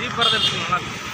Jeep வரது நல்லா இருக்கும்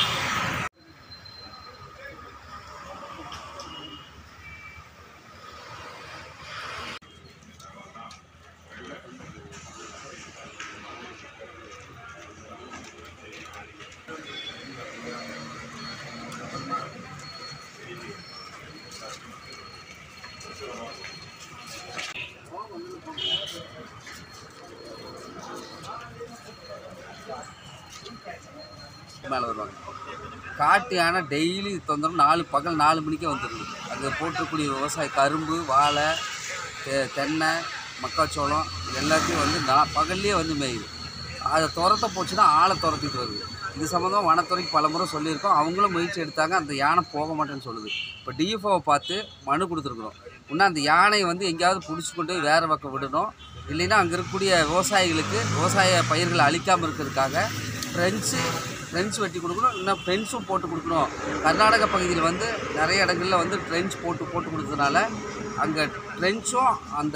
மேலே வருவாங்க காட்டு யானை டெய்லி தொந்தரவு நாலு பகல் நாலு மணிக்கே வந்துடுது அங்கே போட்டிருக்கக்கூடிய விவசாய கரும்பு வாழை தெ- தென்னை மக்காச்சோளம் இது எல்லாத்தையும் வந்து நான் பகல்லையே வந்து மேயுது அதை துரத்த போச்சுன்னா ஆளை துரத்திட்டு வருது இது சம்மந்தமாக வனத்துறைக்கு பல முறை சொல்லியிருக்கோம் அவங்களும் முயற்சி எடுத்தாங்க அந்த யானை போக மாட்டேன்னு சொல்லுது இப்போ டிஎஃப்ஓவை பார்த்து மனு கொடுத்துருக்குறோம் இன்னும் அந்த யானையை வந்து எங்கேயாவது பிடிச்சி கொண்டு போய் வேறு பக்கம் விடணும் இல்லைன்னா அங்கே இருக்கக்கூடிய விவசாயிகளுக்கு விவசாய பயிர்களை அழிக்காமல் இருக்கிறதுக்காக ஃப்ரெண்ட்ஸு ட்ரென்ச் வெட்டி கொடுக்கணும் இன்னும் ஃப்ரெண்ட்ஸும் போட்டு கொடுக்கணும் கர்நாடக பகுதியில் வந்து நிறைய இடங்களில் வந்து ட்ரென்ச் போட்டு போட்டு கொடுத்ததுனால அங்கே ட்ரென்ச்சும் அந்த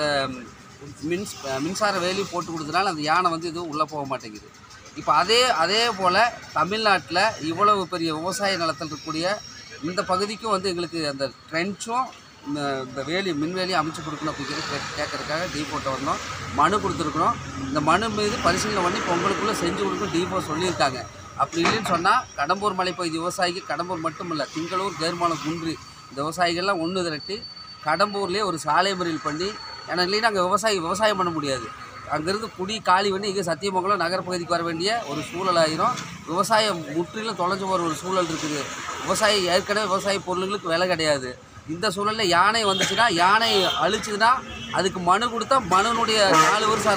மின்ஸ் மின்சார வேலியும் போட்டு கொடுத்ததுனால அந்த யானை வந்து எதுவும் உள்ளே போக மாட்டேங்குது இப்போ அதே அதே போல் தமிழ்நாட்டில் இவ்வளவு பெரிய விவசாய நிலத்தில் இருக்கக்கூடிய இந்த பகுதிக்கும் வந்து எங்களுக்கு அந்த ட்ரென்ச்சும் இந்த இந்த வேலி மின்வேலியும் அமைச்சு கொடுக்கணும் அப்படிங்கிறது கே கேட்கறதுக்காக டீபோட்ட வந்தோம் மனு கொடுத்துருக்குறோம் இந்த மனு மீது பரிசீலனை பண்ணி இப்போ உங்களுக்குள்ளே செஞ்சு கொடுக்க டீபோ சொல்லியிருக்காங்க அப்படி இல்லைன்னு சொன்னால் கடம்பூர் மலைப்பகுதி விவசாயிக்கு கடம்பூர் மட்டும் இல்லை திங்களூர் தேர்மானம் குன்று இந்த விவசாயிகள்லாம் ஒன்று திரட்டி கடம்பூர்லேயே ஒரு சாலை மறியல் பண்ணி ஏன்னா இல்லைன்னா அங்கே விவசாயி விவசாயம் பண்ண முடியாது அங்கேருந்து குடி காலி பண்ணி இங்கே சத்தியமங்கலம் நகரப்பகுதிக்கு வர வேண்டிய ஒரு சூழல் ஆயிரும் விவசாயம் முற்றிலும் தொலைஞ்சு போகிற ஒரு சூழல் இருக்குது விவசாயி ஏற்கனவே விவசாய பொருளுங்களுக்கு விலை கிடையாது இந்த சூழலில் யானை வந்துச்சுன்னா யானை அழிச்சுதுன்னா அதுக்கு மனு கொடுத்தா மனுனுடைய நாலு வருஷம்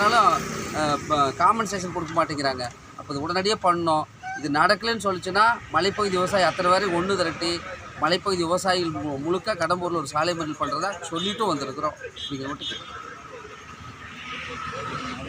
ஆனாலும் காம்பன்சேஷன் கொடுக்க மாட்டேங்கிறாங்க அப்போ இது உடனடியாக பண்ணோம் இது நடக்கலைன்னு சொல்லிச்சுன்னா மலைப்பகுதி விவசாயி அத்தனை பேரையும் ஒன்று திரட்டி மலைப்பகுதி விவசாயிகள் மு- முழுக்க கடம்பூரில் ஒரு சாலை மறியல் பண்ணுறதா சொல்லிட்டும் வந்திருக்கிறோம் அப்படிங்கிற மட்டும் கேட்டுக்கிறேன்.